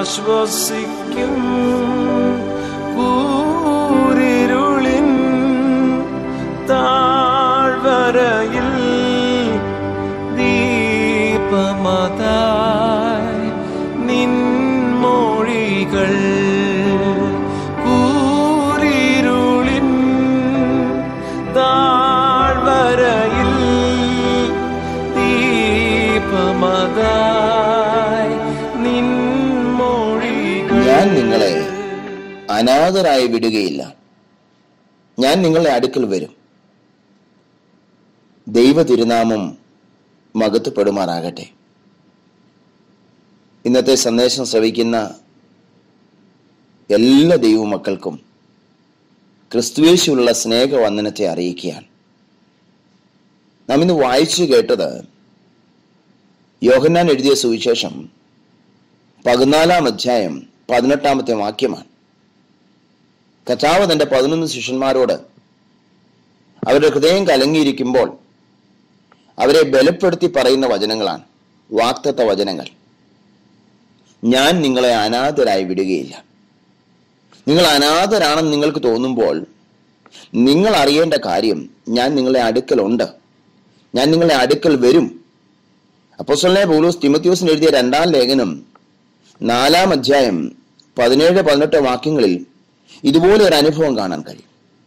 ആശ്വസിക്കും കൂരിരുളിൻ താഴ്വരയിൽ ദീപമതായി നിൻമൊഴികൾ കൂരിരുളിൻ താഴ്വരയിൽ ദീപമതായി നിൻമൊഴികൾ ഞാൻ നിങ്ങളെ അനാഥരായി വിടുകയില്ല ഞാൻ നിങ്ങളുടെ അടുക്കൽ വരും ദൈവ തിരുനാമം മകത്തുപ്പെടുമാറാകട്ടെ ഇന്നത്തെ സന്ദേശം ശ്രവിക്കുന്ന എല്ലാ ദൈവമക്കൾക്കും ക്രിസ്തുവേശുള്ള സ്നേഹവന്ദനത്തെ അറിയിക്കുകയാണ് നാം ഇന്ന് വായിച്ചു കേട്ടത് യോഹന്നാൻ എഴുതിയ സുവിശേഷം പതിനാലാം അധ്യായം പതിനെട്ടാമത്തെ വാക്യമാണ് കർത്താവ് തന്റെ പതിനൊന്ന് ശിഷ്യന്മാരോട് അവരുടെ ഹൃദയം കലങ്ങിയിരിക്കുമ്പോൾ അവരെ ബലപ്പെടുത്തി പറയുന്ന വചനങ്ങളാണ് വാക്തത്വ വചനങ്ങൾ ഞാൻ നിങ്ങളെ അനാഥരായി വിടുകയില്ല നിങ്ങൾ അനാഥരാണെന്ന് നിങ്ങൾക്ക് തോന്നുമ്പോൾ നിങ്ങൾ അറിയേണ്ട കാര്യം ഞാൻ നിങ്ങളെ അടുക്കലുണ്ട് ഞാൻ നിങ്ങളെ അടുക്കൽ വരും അപ്പോസ്തലനായ പൗലോസ് തിമത്യോസിന് എഴുതിയ രണ്ടാം ലേഖനം നാലാം അധ്യായം പതിനേഴ് പതിനെട്ട് വാക്യങ്ങളിൽ ഇതുപോലെ ഒരു അനുഭവം കാണാൻ കഴിയും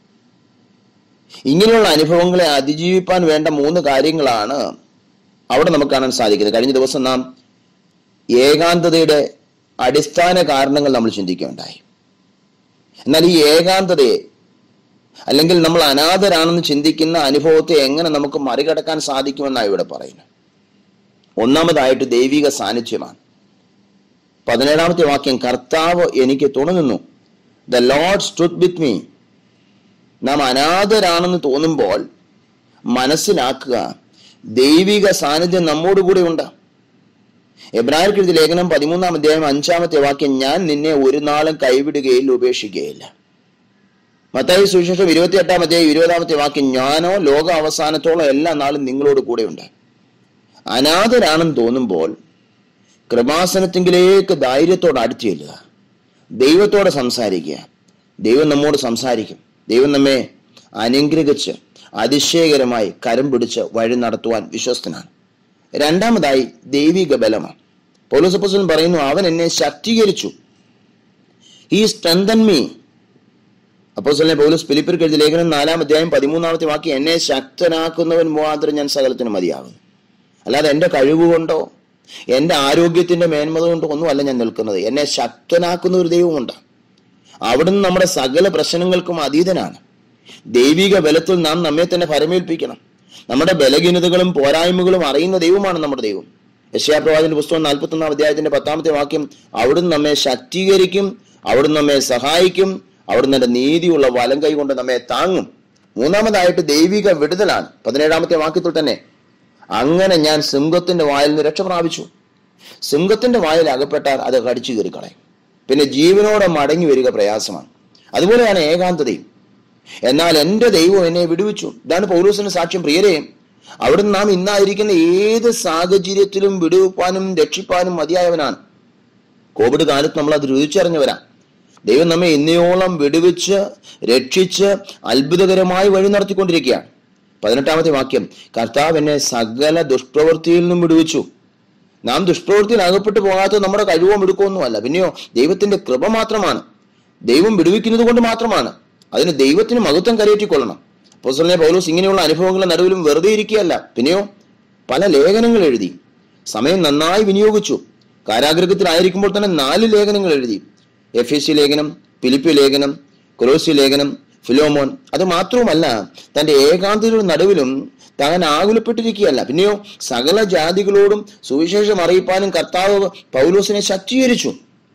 ഇങ്ങനെയുള്ള അനുഭവങ്ങളെ അതിജീവിപ്പാൻ വേണ്ട മൂന്ന് കാര്യങ്ങളാണ് അവിടെ നമുക്ക് കാണാൻ സാധിക്കുന്നത് കഴിഞ്ഞ ദിവസം നാം ഏകാന്തതയുടെ അടിസ്ഥാന കാരണങ്ങൾ നമ്മൾ ചിന്തിക്കുകയുണ്ടായി എന്നാൽ ഈ ഏകാന്തതയെ അല്ലെങ്കിൽ നമ്മൾ അനാഥരാണെന്ന് ചിന്തിക്കുന്ന അനുഭവത്തെ എങ്ങനെ നമുക്ക് മറികടക്കാൻ സാധിക്കുമെന്നാണ് ഇവിടെ പറയുന്നത് ഒന്നാമതായിട്ട് ദൈവിക സാന്നിധ്യമാണ് പതിനേഴാമത്തെ വാക്യം കർത്താവ് എനിക്ക് തുണനിന്നു the lord stood with me നാം അനാഥരാണെന്ന് തോന്നുമ്പോൾ മനസ്സിലാക്കുക ദൈവിക സാന്നിധ്യം നമ്മോടുകൂടി ഉണ്ട് എബ്രാഹിം എഴുതിയ ലേഖനം പതിമൂന്നാം അധ്യായം അഞ്ചാമത്തെ വാക്യം ഞാൻ നിന്നെ ഒരു നാളും കൈവിടുകയില്ല ഉപേക്ഷിക്കുകയില്ല മത്തായി സുവിശേഷം ഇരുപത്തി എട്ടാം അധ്യായം ഇരുപതാമത്തെ വാക്യം ഞാനോ ലോക അവസാനത്തോളം എല്ലാ നാളും നിങ്ങളോട് കൂടെയുണ്ട് അനാഥരാണെന്ന് തോന്നുമ്പോൾ കൃപാസനത്തിങ്കിലേക്ക് ധൈര്യത്തോടെ അടുത്ത് ചെല്ലുക ദൈവത്തോടെ സംസാരിക്കുക ദൈവം നമ്മോട് സംസാരിക്കും ദൈവം നമ്മെ അനുഗ്രഹിച്ച് അതിശയകരമായി കരം പിടിച്ച് വഴി നടത്തുവാൻ വിശ്വസ്തനാണ് രണ്ടാമതായി ദൈവിക ബലമാണ് പൗലോസപ്പസൻ പറയുന്നു അവൻ എന്നെ ശക്തീകരിച്ചു ഈ സ്ട്രെങ്തൻ മീ അപ്പോസലിനെ പൗലോസ് ഫിലിപ്പിർക്ക് എഴുതിയ ലേഖനം നാലാം അധ്യായം പതിമൂന്നാമത്തെ വാക്കി എന്നെ ശക്തനാക്കുന്നവൻ മാത്രം ഞാൻ സകലത്തിന് മതിയാകുന്നു അല്ലാതെ എൻ്റെ കഴിവുകൊണ്ടോ എൻ്റെ ആരോഗ്യത്തിന്റെ മേന്മത കൊണ്ടോ ഒന്നുമല്ല ഞാൻ നിൽക്കുന്നത് എന്നെ ശക്തനാക്കുന്ന ഒരു ദൈവമുണ്ട് അവിടുന്ന് നമ്മുടെ സകല പ്രശ്നങ്ങൾക്കും അതീതനാണ് ദൈവിക ബലത്തിൽ നാം നമ്മെ തന്നെ ഫലമേൽപ്പിക്കണം നമ്മുടെ ബലഹീനതകളും പോരായ്മകളും അറിയുന്ന ദൈവമാണ് നമ്മുടെ ദൈവം യശയാപ്രവാചന്റെ പുസ്തകം നാൽപ്പത്തി ഒന്നാം അധ്യായത്തിന്റെ പത്താമത്തെ വാക്യം അവിടുന്ന് നമ്മെ ശക്തീകരിക്കും അവിടുന്ന് നമ്മെ സഹായിക്കും അവിടുന്ന് എന്റെ നീതിയുള്ള വലം കൈ കൊണ്ട് നമ്മെ താങ്ങും മൂന്നാമതായിട്ട് ദൈവിക വിടുതലാണ് പതിനേഴാമത്തെ വാക്യത്തിൽ തന്നെ അങ്ങനെ ഞാൻ സിംഹത്തിന്റെ വായിൽ നിന്ന് രക്ഷ പ്രാപിച്ചു സിംഹത്തിന്റെ വായിൽ അകപ്പെട്ടാൽ അത് കടിച്ചു കയറി കളയും പിന്നെ ജീവനോടെ മടങ്ങി വരിക പ്രയാസമാണ് അതുപോലെയാണ് ഏകാന്തതയും എന്നാൽ എന്റെ ദൈവം എന്നെ വിടുവിച്ചു ഇതാണ് പൗലൂസിന്റെ സാക്ഷ്യം പ്രിയരെ അവിടുന്ന് നാം ഇന്നായിരിക്കുന്ന ഏത് സാഹചര്യത്തിലും വിടുവിപ്പാനും രക്ഷിപ്പാനും മതിയായവനാണ് കോവിഡ് കാലത്ത് നമ്മൾ അത് രുചിച്ചറിഞ്ഞവരാ ദൈവം നമ്മെ ഇന്നയോളം വിടുവിച്ച് രക്ഷിച്ച് അത്ഭുതകരമായി വഴി നടത്തിക്കൊണ്ടിരിക്കുകയാണ് പതിനെട്ടാമത്തെ വാക്യം കർത്താവ് എന്നെ സകല ദുഷ്പ്രവൃത്തിയിൽ നിന്നും വിടുവിച്ചു നാം ദുഷ്പ്രവൃത്തിയിൽ അകപ്പെട്ടു പോകാത്തത് നമ്മുടെ കഴിവോ മിടുക്കൊന്നുമല്ല പിന്നെയോ ദൈവത്തിന്റെ കൃപ മാത്രമാണ് ദൈവം വിടുവിക്കുന്നത് കൊണ്ട് മാത്രമാണ് അതിന് ദൈവത്തിന് മഹത്വം കരയേറ്റിക്കൊള്ളണം അപ്പോസ്തലനായ പൗലോസ് ഇങ്ങനെയുള്ള അനുഭവങ്ങളുടെ നടുവിലും വെറുതെ ഇരിക്കുകയല്ല പിന്നെയോ പല ലേഖനങ്ങൾ എഴുതി സമയം നന്നായി വിനിയോഗിച്ചു കാരാഗ്രഹത്തിലായിരിക്കുമ്പോൾ തന്നെ നാല് ലേഖനങ്ങൾ എഴുതി എഫ് എസ് സി ലേഖനം ഫിലിപ്പി ലേഖനം കൊലോസി ലേഖനം ഫിലോമോൻ അത് മാത്രവുമല്ല തന്റെ ഏകാന്തതയുടെ നടുവിലും താൻ ആകുലപ്പെട്ടിരിക്കുകയല്ല പിന്നെയോ സകല ജാതികളോടും സുവിശേഷം അറിയിപ്പാനും കർത്താവ് പൗലോസിനെ ശക്തീകരിച്ചു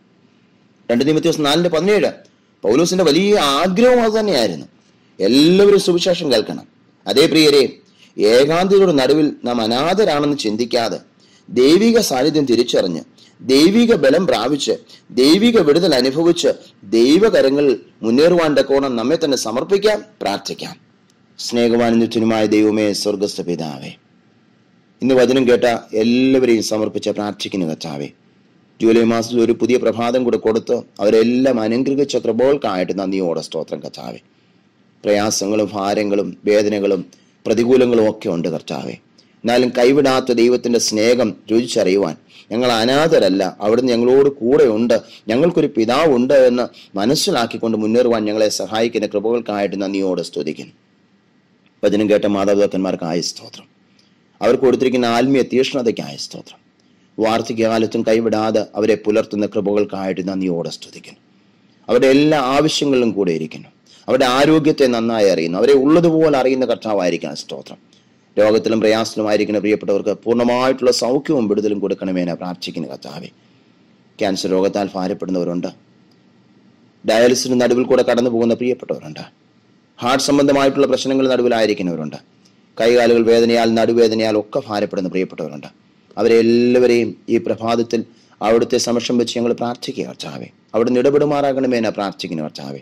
രണ്ട് നിമിത്യോസ് നാലിന്റെ പതിനേഴ് പൗലോസിന്റെ വലിയ ആഗ്രഹം അത് തന്നെയായിരുന്നു എല്ലാവരും സുവിശേഷം കേൾക്കണം അതേ പ്രിയരെ ഏകാന്തതയുടെ നടുവിൽ നാം അനാഥരാണെന്ന് ചിന്തിക്കാതെ ദൈവിക സാന്നിധ്യം തിരിച്ചറിഞ്ഞ് ദൈവിക ബലം പ്രാപിച്ച് ദൈവിക വിടുതൽ അനുഭവിച്ച് ദൈവകരങ്ങളിൽ മുന്നേറുവാൻ കോണം നമ്മെ തന്നെ സമർപ്പിക്കാം പ്രാർത്ഥിക്കാം സ്നേഹവാനിത്യനുമായ ദൈവമേ സ്വർഗസ്ഥ പിതാവേ ഇന്ന് വചനം കേട്ട എല്ലാവരെയും സമർപ്പിച്ച് പ്രാർത്ഥിക്കുന്ന കർത്താവേ ജൂലൈ മാസത്തിൽ ഒരു പുതിയ പ്രഭാതം കൂടെ കൊടുത്ത് അവരെല്ലാം അനുഗ്രഹിച്ച കൃപകൾക്കായിട്ട് നന്ദിയോടെ സ്തോത്രം കർത്താവെ പ്രയാസങ്ങളും ഭാരങ്ങളും വേദനകളും പ്രതികൂലങ്ങളും ഒക്കെ ഉണ്ട് കർത്താവെ എന്നാലും കൈവിടാത്ത ദൈവത്തിന്റെ സ്നേഹം രുചിച്ചറിയുവാൻ ഞങ്ങൾ അനാഥരല്ല അവിടുന്ന് ഞങ്ങളോട് കൂടെ ഉണ്ട് ഞങ്ങൾക്കൊരു പിതാവുണ്ട് എന്ന് മനസ്സിലാക്കിക്കൊണ്ട് മുന്നേറുവാൻ ഞങ്ങളെ സഹായിക്കുന്ന കൃപകൾക്കായിട്ട് നന്ദിയോടെ സ്തുതിക്കുന്നു വചനം കേട്ട മാതാപിതാക്കന്മാർക്കായ സ്തോത്രം അവർക്ക് കൊടുത്തിരിക്കുന്ന ആത്മീയ തീഷ്ണതയ്ക്കായ സ്തോത്രം വാർദ്ധക്യകാലത്തും കൈവിടാതെ അവരെ പുലർത്തുന്ന കൃപകൾക്കായിട്ട് നന്ദിയോടെ സ്തുതിക്കുന്നു അവരുടെ എല്ലാ ആവശ്യങ്ങളിലും കൂടെ ഇരിക്കുന്നു അവരുടെ ആരോഗ്യത്തെ നന്നായി അറിയുന്നു അവരെ ഉള്ളതുപോലെ അറിയുന്ന കർത്താവായിരിക്കണം സ്തോത്രം രോഗത്തിലും പ്രയാസത്തിലുമായിരിക്കുന്ന പ്രിയപ്പെട്ടവർക്ക് പൂർണ്ണമായിട്ടുള്ള സൗഖ്യവും വിടുതലും കൊടുക്കണമെന്ന് പ്രാർത്ഥിക്കുന്ന കർത്താവെ ക്യാൻസർ രോഗത്താൽ ഭാരപ്പെടുന്നവരുണ്ട് ഡയാലിസിന് നടുവിൽ കൂടെ കടന്നു പോകുന്ന പ്രിയപ്പെട്ടവരുണ്ട് ഹാർട്ട് സംബന്ധമായിട്ടുള്ള പ്രശ്നങ്ങൾ നടുവിലായിരിക്കുന്നവരുണ്ട് കൈകാലുകൾ വേദനയാൽ നടുവേദനയാൽ ഒക്കെ ഭാരപ്പെടുന്ന പ്രിയപ്പെട്ടവരുണ്ട് അവരെ എല്ലാവരെയും ഈ പ്രഭാതത്തിൽ അവിടുത്തെ സമക്ഷം വെച്ച് ഞങ്ങൾ പ്രാർത്ഥിക്കുക കർത്താവെ അവിടുന്ന് ഇടപെടുമാറാകണമേ എന്നാ പ്രാർത്ഥിക്കുന്നു കർത്താവെ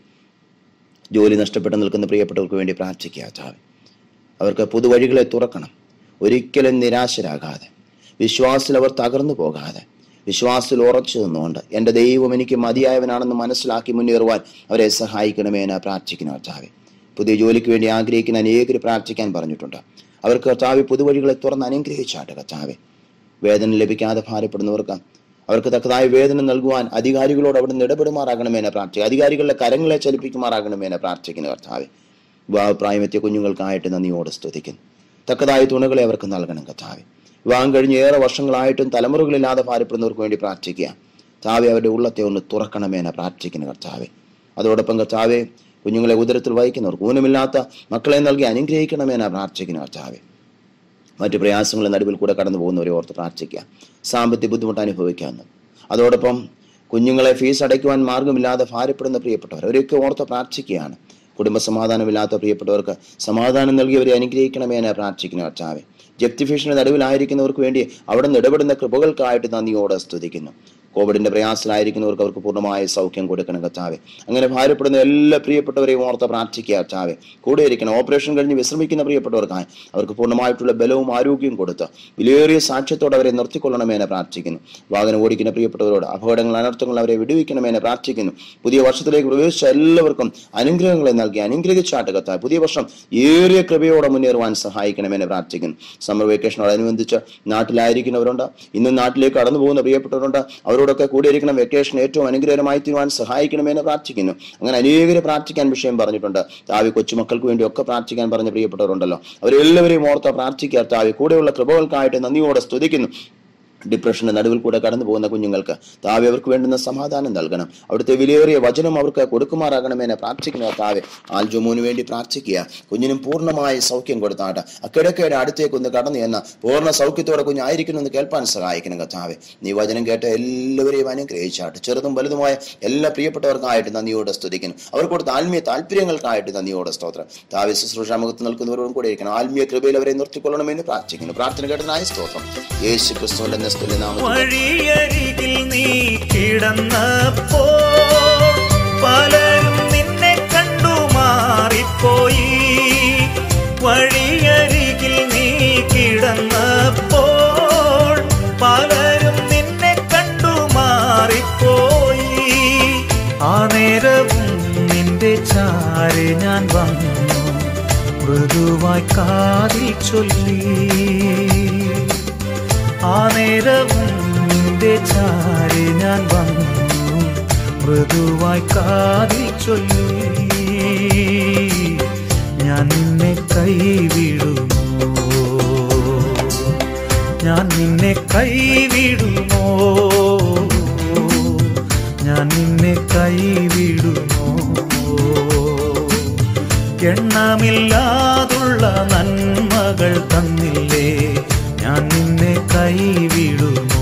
ജോലി നഷ്ടപ്പെട്ട് നിൽക്കുന്ന പ്രിയപ്പെട്ടവർക്ക് വേണ്ടി പ്രാർത്ഥിക്കുക കർത്താവെ അവർക്ക് പുതുവഴികളെ തുറക്കണം ഒരിക്കലും നിരാശരാകാതെ വിശ്വാസത്തിൽ അവർ തകർന്നു പോകാതെ വിശ്വാസത്തിൽ ഉറച്ചു നിന്നുകൊണ്ട് എൻ്റെ ദൈവം എനിക്ക് മതിയായവനാണെന്ന് മനസ്സിലാക്കി മുന്നേറുവാൻ അവരെ സഹായിക്കണമേ എന്ന് പ്രാർത്ഥിക്കുന്നു കർത്താവെ പുതിയ ജോലിക്ക് വേണ്ടി ആഗ്രഹിക്കുന്ന അനേകർ പ്രാർത്ഥിക്കാൻ പറഞ്ഞിട്ടുണ്ട് അവർക്ക് കർത്താവ് പുതുവഴികളെ തുറന്ന് അനുഗ്രഹിച്ചാട്ടെ കർത്താവെ വേദന ലഭിക്കാതെ ഭാരപ്പെടുന്നവർക്ക് അവർക്ക് തക്കതായ വേദന നൽകുവാൻ അധികാരികളോട് അവിടുന്ന് ഇടപെടുമാറാകണമെന്ന് പ്രാർത്ഥിക്കുക അധികാരികളുടെ കരങ്ങളെ ചലിപ്പിക്കുമാറാകണമെന്ന് പ്രാർത്ഥിക്കുന്നു കർത്താവെ വിവാഹപ്രായമെത്തിയ കുഞ്ഞുങ്ങൾക്കായിട്ട് നന്ദിയോടെ സ്തുതിക്കുന്നു തക്കതായ തുണകളെ അവർക്ക് നൽകണം കർത്താവെ വിവാഹം കഴിഞ്ഞ് ഏറെ വർഷങ്ങളായിട്ടും തലമുറകളില്ലാതെ ഭാരപ്പെടുന്നവർക്ക് വേണ്ടി പ്രാർത്ഥിക്കുക താവെ അവരുടെ ഉള്ളത്തെ ഒന്ന് തുറക്കണമെന്ന് പ്രാർത്ഥിക്കുന്നു കർത്താവെ അതോടൊപ്പം കർത്താവെ കുഞ്ഞുങ്ങളെ ഉദരത്തിൽ വഹിക്കുന്നവർക്ക് ഊനമില്ലാത്ത മക്കളെ നൽകി അനുഗ്രഹിക്കണമെന്ന് പ്രാർത്ഥിക്കുന്നു കർത്താവെ മറ്റു പ്രയാസങ്ങളുടെ നടുവിൽ കൂടെ കടന്നു പോകുന്നവരെ ഓർത്ത് പ്രാർത്ഥിക്കുക സാമ്പത്തിക ബുദ്ധിമുട്ട് അനുഭവിക്കാമെന്ന് അതോടൊപ്പം കുഞ്ഞുങ്ങളെ ഫീസ് അടയ്ക്കുവാൻ മാർഗമില്ലാതെ ഭാരപ്പെടുന്ന പ്രിയപ്പെട്ടവർ അവരെയൊക്കെ ഓർത്ത് പ്രാർത്ഥിക്കുകയാണ് കുടുംബ സമാധാനമില്ലാത്ത പ്രിയപ്പെട്ടവർക്ക് സമാധാനം നൽകിയവരെ അനുഗ്രഹിക്കണമേ എന്ന് പ്രാർത്ഥിക്കുന്നു കർത്താവെ ജപ്തി ഭീഷണി നടുവിലായിരിക്കുന്നവർക്ക് വേണ്ടി അവിടെ നിന്ന് ഇടപെടുന്ന കൃപകൾക്കായിട്ട് നന്ദിയോടെ സ്തുതിക്കുന്നു കോവിഡിന്റെ പ്രയാസത്തിലായിരിക്കുന്നവർക്ക് അവർക്ക് പൂർണ്ണമായ സൗഖ്യം കൊടുക്കണം കർത്താവെ അങ്ങനെ ഭാരപ്പെടുന്ന എല്ലാ പ്രിയപ്പെട്ടവരെയും ഓർത്ത് പ്രാർത്ഥിക്കുക കർത്താവെ കൂടെ ഇരിക്കണം ഓപ്പറേഷൻ കഴിഞ്ഞ് വിശ്രമിക്കുന്ന പ്രിയപ്പെട്ടവർക്കായി അവർക്ക് പൂർണ്ണമായിട്ടുള്ള ബലവും ആരോഗ്യവും കൊടുത്ത് വിലയേറിയ സാക്ഷ്യത്തോടെ അവരെ നിർത്തിക്കൊള്ളണമെന്ന് പ്രാർത്ഥിക്കുന്നു വാഹനം ഓടിക്കുന്ന പ്രിയപ്പെട്ടവരോട് അപകടങ്ങൾ അനർത്ഥങ്ങൾ അവരെ വിടുവിക്കണമെന്ന് പ്രാർത്ഥിക്കുന്നു പുതിയ വർഷത്തിലേക്ക് പ്രവേശിച്ച എല്ലാവർക്കും അനുഗ്രഹങ്ങളെ നൽകി അനുഗ്രഹിച്ചാട്ട് കർത്താവ് പുതിയ വർഷം ഏറിയ കൃപയോടെ മുന്നേറുവാൻ സഹായിക്കണമെന്ന് പ്രാർത്ഥിക്കുന്നു സമ്മർ വെക്കേഷനോടനുബന്ധിച്ച് നാട്ടിലായിരിക്കുന്നവരുണ്ട് ഇന്ന് നാട്ടിലേക്ക് കടന്നു പോകുന്ന പ്രിയപ്പെട്ടവരുണ്ട് അവരോടൊക്കെ കൂടിയിരിക്കണം വെക്കേഷൻ ഏറ്റവും അനുഗ്രഹമായി തീരുവാൻ സഹായിക്കണമെന്ന് പ്രാർത്ഥിക്കുന്നു അങ്ങനെ അനേകരെ പ്രാർത്ഥിക്കാൻ വിഷയം പറഞ്ഞിട്ടുണ്ട് താവി കൊച്ചുമക്കൾക്ക് വേണ്ടി ഒക്കെ പ്രാർത്ഥിക്കാൻ പറഞ്ഞ പ്രിയപ്പെട്ടവരുണ്ടല്ലോ അവരെല്ലാവരെയും ഓർത്ത പ്രാർത്ഥിക്കുക താവി കൂടെയുള്ള കൃപകൾക്കായിട്ട് നന്ദിയോടെ സ്തുതിക്കുന്നു ഡിപ്രഷന്റെ നടുവിൽ കൂടെ കടന്നു പോകുന്ന കുഞ്ഞുങ്ങൾക്ക് താവെ അവർക്ക് വേണ്ടുന്ന സമാധാനം നൽകണം അവിടുത്തെ വിലയേറിയ വചനം അവർക്ക് കൊടുക്കുമാറാകണമെന്ന് പ്രാർത്ഥിക്കുന്ന താവെ ആൽജുമോന് വേണ്ടി പ്രാർത്ഥിക്കുക കുഞ്ഞിനും പൂർണ്ണമായ സൗഖ്യം കൊടുത്താട്ട് ആ കിടക്കയുടെ അടുത്തേക്ക് ഒന്ന് കടന്നു എന്ന പൂർണ്ണ സൗഖ്യത്തോടെ കുഞ്ഞായിരിക്കണം എന്ന് കേൾപ്പാൻ സഹായിക്കണം കർത്താവെ നീ വചനം കേട്ട എല്ലാവരെയും അനുഗ്രഹിച്ചാട്ട് ചെറുതും വലുതുമായ എല്ലാ പ്രിയപ്പെട്ടവർക്കായിട്ട് നന്ദിയോടെ സ്തുതിക്കുന്നു അവർ കൊടുത്ത ആത്മീയ താല്പര്യങ്ങൾക്കായിട്ട് നന്ദിയോടെ സ്തോത്രം താവെ ശുശ്രൂഷാമുഖത്ത് നിൽക്കുന്നവരോടും കൂടെ ഇരിക്കണം ആത്മീയ കൃപയിൽ അവരെ നിർത്തിക്കൊള്ളണമെന്ന് പ്രാർത്ഥിക്കുന്നു പ്രാർത്ഥന കേട്ടതിനായ സ്തോത്രം യേശു ക്രിസ്തുവിന്റെ നിസ്തുല്യ നാമത്തിൽ വഴിയരികിൽ നീ കിടന്നപ്പോ പലരും നിന്നെ കണ്ടു മാറിപ്പോയി വഴിയരികിൽ നീ കിടന്നപ്പോൾ പലരും നിന്നെ കണ്ടു മാറിപ്പോയി ആ നേരവും നിന്റെ ചാരി ഞാൻ വന്നു മൃദുവായി കാതിൽ ചൊല്ലി ആ നേരവും നിന്റെ ചാരി ഞാൻ വന്നു മൃദുവായി കാതിൽ ചൊല്ലി ഞാൻ നിന്നെ കൈവിടുമോ ഞാൻ നിന്നെ കൈവിടുമോ ഞാൻ നിന്നെ കൈവിടുമോ എണ്ണമില്ലാതുള്ള നന്മകൾ തന്നില്ലേ ഞാൻ നിന്നെ കൈവിടുമോ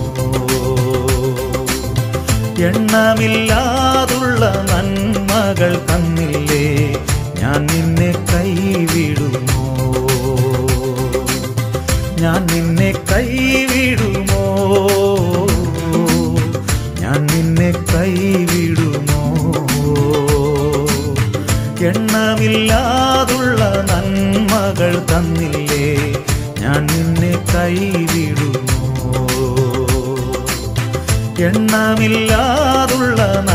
എണ്ണമില്ലാതുള്ള നന്മകൾ തന്നില്ലേ ഞാൻ നിന്നെ കൈവിടുമോ ഞാൻ നിന്നെ കൈവിടുമോ ഞാൻ നിന്നെ കൈവിടുമോ എണ്ണമില്ലാതുള്ള നന്മകൾ തന്നില്ലേ ഞാൻ നിന്നെ കൈവിടുമോ എണ്ണമില്ലാതുള്ള